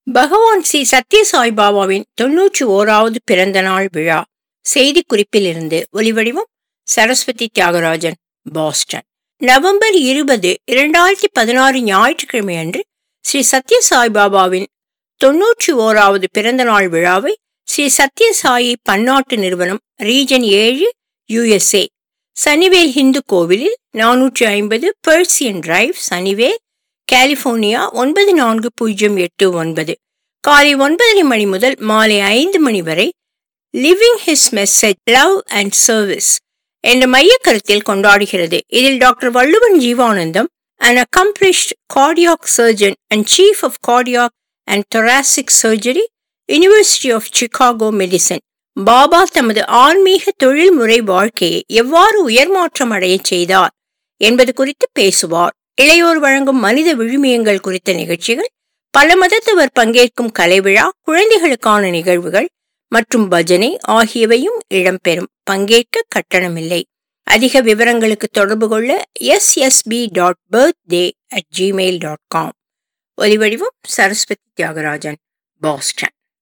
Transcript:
பகவான் ஸ்ரீ சத்யசாய் பாபாவின் தொன்னூற்றி ஓராவது பிறந்த நாள் விழா செய்திக்குறிப்பிலிருந்து ஒலிவடிவம் சரஸ்வதி தியாகராஜன் பாஸ்டன் நவம்பர் இருபது இரண்டாயிரத்தி பதினாறு ஞாயிற்றுக்கிழமை அன்று ஸ்ரீ சத்யசாய் பாபாவின் தொன்னூற்றி ஓராவது பிறந்த நாள் விழாவை ஸ்ரீ சத்யசாயி பன்னாட்டு நிறுவனம் ரீஜன் ஏழு யுஎஸ்ஏ சனிவேல் ஹிந்து கோவிலில் நானூற்றி ஐம்பது பெர்சியன் டிரைவ் சனிவேல் கலிபோர்னியா ஒன்பது நான்கு பூஜ்ஜியம் எட்டு ஒன்பது காலை ஒன்பதரை மணி முதல் மாலை ஐந்து மணி வரை living his message love and service என்ற மைய கருத்தில் கொண்டாடுகிறது இதில் doctor Valluvan Jeevanandham an accomplished cardiac surgeon and chief of cardiac and thoracic surgery university of Chicago medicine Baba தமது ஆன்மீக தொழில்முறை வாழ்க்கையை எவ்வாறு உயர்மாற்றம் அடைய செய்தார் என்பது குறித்து பேசுவார் இளையோர் வழங்கும் மனித விழுமியங்கள் குறித்த நிகழ்ச்சிகள் பல மதத்தவர் பங்கேற்கும் கலைவிழா குழந்தைகளுக்கான நிகழ்வுகள் மற்றும் பஜனை ஆகியவையும் இடம்பெறும் பங்கேற்க கட்டணமில்லை அதிக விவரங்களுக்கு தொடர்பு கொள்ள SSP dot birthday at Gmail dot com ஒலிவடிவம் சரஸ்வதி தியாகராஜன் பாஸ்டன்